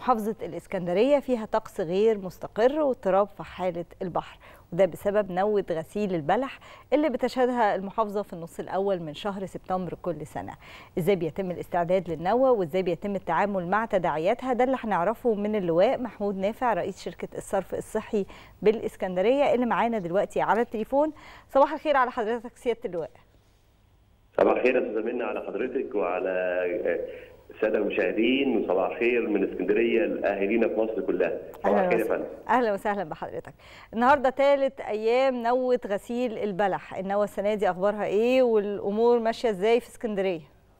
محافظة الإسكندرية فيها طقس غير مستقر واضطراب في حالة البحر وده بسبب نوة غسيل البلح اللي بتشهدها المحافظة في النص الأول من شهر سبتمبر كل سنة إزاي بيتم الاستعداد للنوة وإزاي بيتم التعامل مع تداعياتها ده اللي هنعرفه من اللواء محمود نافع رئيس شركة الصرف الصحي بالإسكندرية اللي معانا دلوقتي على التليفون صباح الخير على حضرتك سيادة اللواء صباح الخير يا استاذه منى على حضرتك وعلى الساده المشاهدين وصباح الخير من اسكندريه لاهالينا في مصر كلها صباح الخير يا فندم اهلا وسهلا بحضرتك النهارده ثالث ايام نوه غسيل البلح النوه السنه دي اخبارها ايه والامور ماشيه ازاي في اسكندريه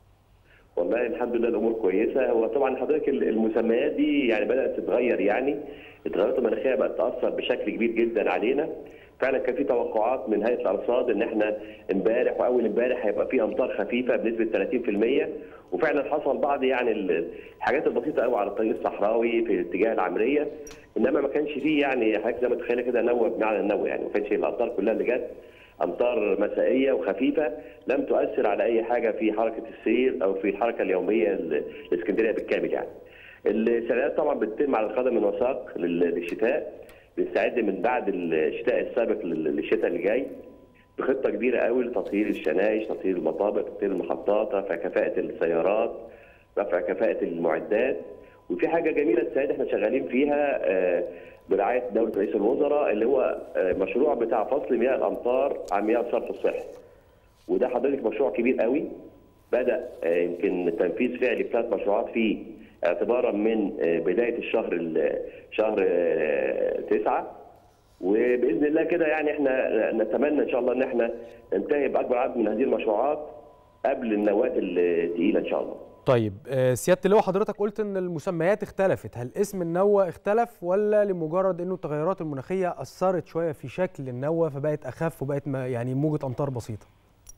والله الحمد لله الامور كويسه هو طبعا حضرتك المسميات دي يعني بدات تتغير يعني التغيرات المناخيه بقت تاثر بشكل كبير جدا علينا فعلا كان في توقعات من هيئه الارصاد ان احنا امبارح واول امبارح هيبقى في امطار خفيفه بنسبه 30% وفعلا حصل بعض يعني الحاجات البسيطه قوي على الطريق الصحراوي في الاتجاه العمريه انما ما كانش فيه يعني حضرتك زي ما تخيل كده نوى بمعنى النوى يعني ما كانش الامطار كلها اللي جت امطار مسائيه وخفيفه لم تؤثر على اي حاجه في حركه السير او في الحركه اليوميه الاسكندريه بالكامل يعني. السنوات طبعا بتتم على القدم والوساق للشتاء بنستعد من بعد الشتاء السابق للشتاء اللي جاي بخطه كبيره قوي لتطهير الشنايش، تطهير المطابق، تطهير المحطات، رفع كفاءه السيارات، رفع كفاءه المعدات وفي حاجه جميله السنه احنا شغالين فيها برعايه دوله رئيس الوزراء اللي هو مشروع بتاع فصل مياه الامطار عن مياه الصرف الصحي. وده حضرتك مشروع كبير قوي بدا يمكن تنفيذ فعلي ثلاث مشروعات فيه اعتبارا من بدايه الشهر شهر تسعة وباذن الله كده يعني احنا نتمنى ان شاء الله ان احنا ننتهي باكبر عدد من هذه المشروعات قبل النواه الثقيله ان شاء الله. طيب سياده اللواء حضرتك قلت ان المسميات اختلفت، هل اسم النوه اختلف ولا لمجرد انه التغيرات المناخيه اثرت شويه في شكل النوه فبقت اخف وبقت يعني موجه امطار بسيطه؟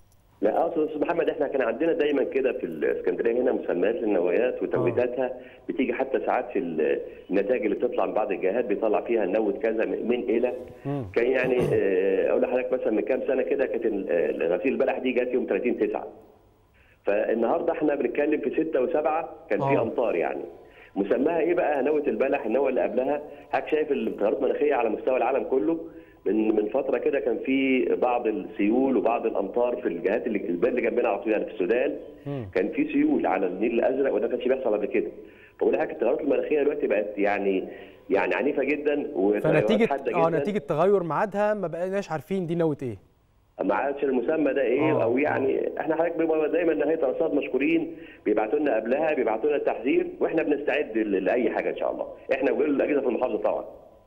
لا استاذ محمد احنا كان عندنا دايما كده في الاسكندريه هنا مسميات للنوايات وتوقيتاتها بتيجي حتى ساعات في النتائج اللي بتطلع من بعض الجهات بيطلع فيها نوه كذا من الى كان يعني اقول لحضرتك مثلا من كام سنه كده كانت غسيل البلح دي جت يوم 30 9 فالنهارده احنا بنتكلم في 6 و7 كان في امطار يعني مسماها ايه بقى نوه البلح النوه اللي قبلها حضرتك شايف التغيرات المناخيه على مستوى العالم كله من من فتره كده كان في بعض السيول وبعض الامطار في الجهات اللي البلد اللي جنبنا على طول يعني في السودان كان في سيول على النيل الازرق وده ما كانش بيحصل قبل كده فبقول لك التغيرات المناخيه دلوقتي بقت يعني يعني عنيفه جدا فنتيجه اه نتيجه تغير ميعادها ما بقيناش عارفين دي نوه ايه ما عادش المسمى ده ايه أوه. او يعني احنا حضرتك بيبقى دايما نهايه الارصاد مشكورين بيبعتوا لنا قبلها بيبعتوا لنا التحذير واحنا بنستعد لاي حاجه ان شاء الله احنا وكل الاجهزه في المحافظه طبعا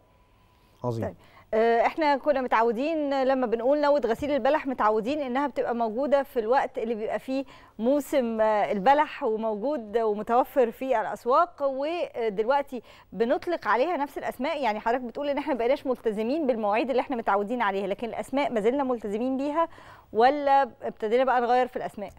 عظيم طيب. احنا كنا متعودين لما بنقول نوة غسيل البلح متعودين انها بتبقى موجوده في الوقت اللي بيبقى فيه موسم البلح وموجود ومتوفر في الاسواق ودلوقتي بنطلق عليها نفس الاسماء يعني حضرتك بتقول ان احنا ما بقيناش ملتزمين بالمواعيد اللي احنا متعودين عليها لكن الاسماء ما زلنا ملتزمين بيها ولا ابتدينا بقى نغير في الاسماء؟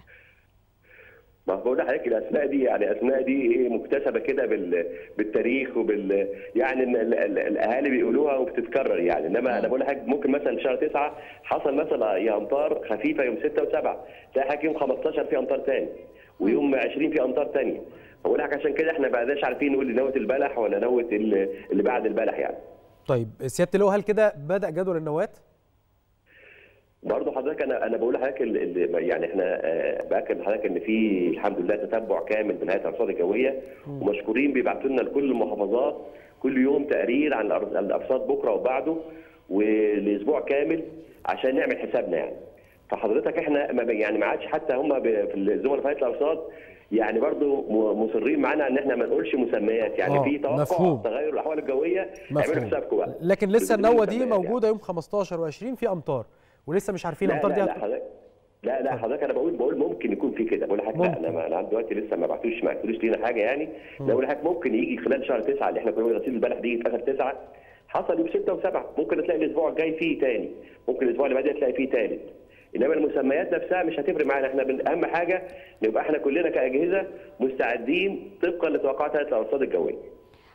ما بقول لحضرتك الاسماء دي يعني اسماء دي ايه مكتسبه كده بالتاريخ وبال يعني الاهالي بيقولوها وبتتكرر يعني انما انا بقول لحضرتك ممكن مثلا في شهر 9 حصل مثلا يا امطار خفيفه يوم 6 و7 تلاقي حضرتك يوم 15 في امطار ثاني ويوم 20 في امطار ثانيه بقول لك عشان كده احنا ما بقناش عارفين نقول نوه البلح ولا نوه اللي بعد البلح يعني طيب سياده اللواء هل كده بدا جدول النوات؟ برضه حضرتك انا انا بقول لحضرتك يعني احنا باكد لحضرتك ان في الحمد لله تتبع كامل من هيئه الارصاد الجويه ومشكورين بيبعتوا لنا لكل المحافظات كل يوم تقرير عن الارصاد بكره وبعده والاسبوع كامل عشان نعمل حسابنا يعني فحضرتك احنا ما يعني ما عادش حتى هم في الزملاء في هيئه الارصاد يعني برضه مصرين معانا ان احنا ما نقولش مسميات يعني في توقع تغير الاحوال الجويه اعملوا حسابكم بقى لكن لسه النوه دي موجوده يوم 15 و20 في امطار ولسه مش عارفين الامطار دي لا حضرتك لا لا حضرتك انا بقول بقول ممكن يكون في كده بقول لحضرتك لا انا انا دلوقتي لسه ما بعتوش ما قالوش لينا حاجه يعني بقول لحضرتك ممكن يجي خلال شهر 9 اللي احنا كنا غاسلين البلح دي في اخر 9 حصل يوم 6 و7 ممكن تلاقي الاسبوع الجاي فيه تاني ممكن الاسبوع اللي بعديه تلاقي فيه ثالث انما المسميات نفسها مش هتفرق معانا احنا اهم حاجه نبقى احنا كلنا كاجهزه مستعدين طبقا لتوقعات هيئه الارصاد الجويه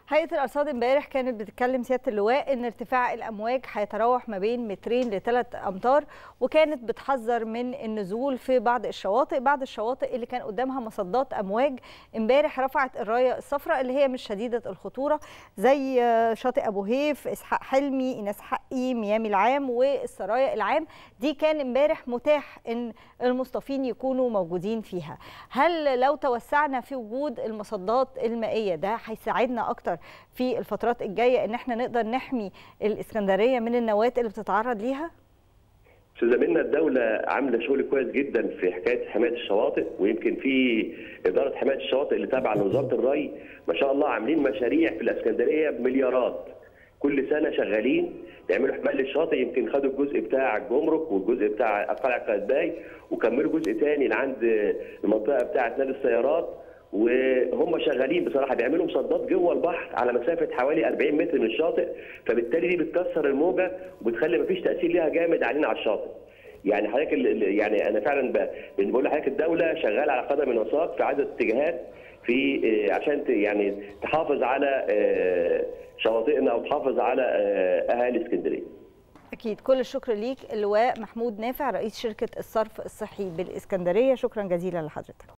هيئه الارصاد امبارح كانت بتتكلم سياده اللواء ان ارتفاع الامواج هيتراوح ما بين مترين لثلاث امتار وكانت بتحذر من النزول في بعض الشواطئ بعض الشواطئ اللي كان قدامها مصدات امواج امبارح رفعت الرايه الصفراء اللي هي مش شديده الخطوره زي شاطئ ابو هيف اسحاق حلمي ايناس حقي ميامي العام والسرايا العام دي كان امبارح متاح ان المصطفين يكونوا موجودين فيها هل لو توسعنا في وجود المصدات المائيه ده هيساعدنا اكتر في الفترات الجايه ان احنا نقدر نحمي الاسكندريه من النواه اللي بتتعرض ليها زميلنا الدولة عاملة شغل كويس جدا في حكاية حماية الشواطئ ويمكن في إدارة حماية الشواطئ اللي تابعة لوزارة الري ما شاء الله عاملين مشاريع في الإسكندرية بمليارات كل سنة شغالين يعملوا حماية للشاطئ يمكن خدوا الجزء بتاع الجمرك والجزء بتاع قلعة قايتباي وكملوا جزء تاني لعند المنطقة بتاعة نادي السيارات وهم شغالين بصراحه بيعملوا مصدات جوه البحر على مسافه حوالي 40 متر من الشاطئ فبالتالي دي بتكسر الموجه وبتخلي مفيش تاثير ليها جامد علينا على الشاطئ. يعني حضرتك يعني انا فعلا بقول لحضرتك الدوله شغاله على قدم وساق في عدد اتجاهات في عشان يعني تحافظ على شواطئنا او تحافظ على اهالي اسكندريه. أكيد كل الشكر ليك اللواء محمود نافع رئيس شركة الصرف الصحي بالإسكندرية شكرا جزيلا لحضرتك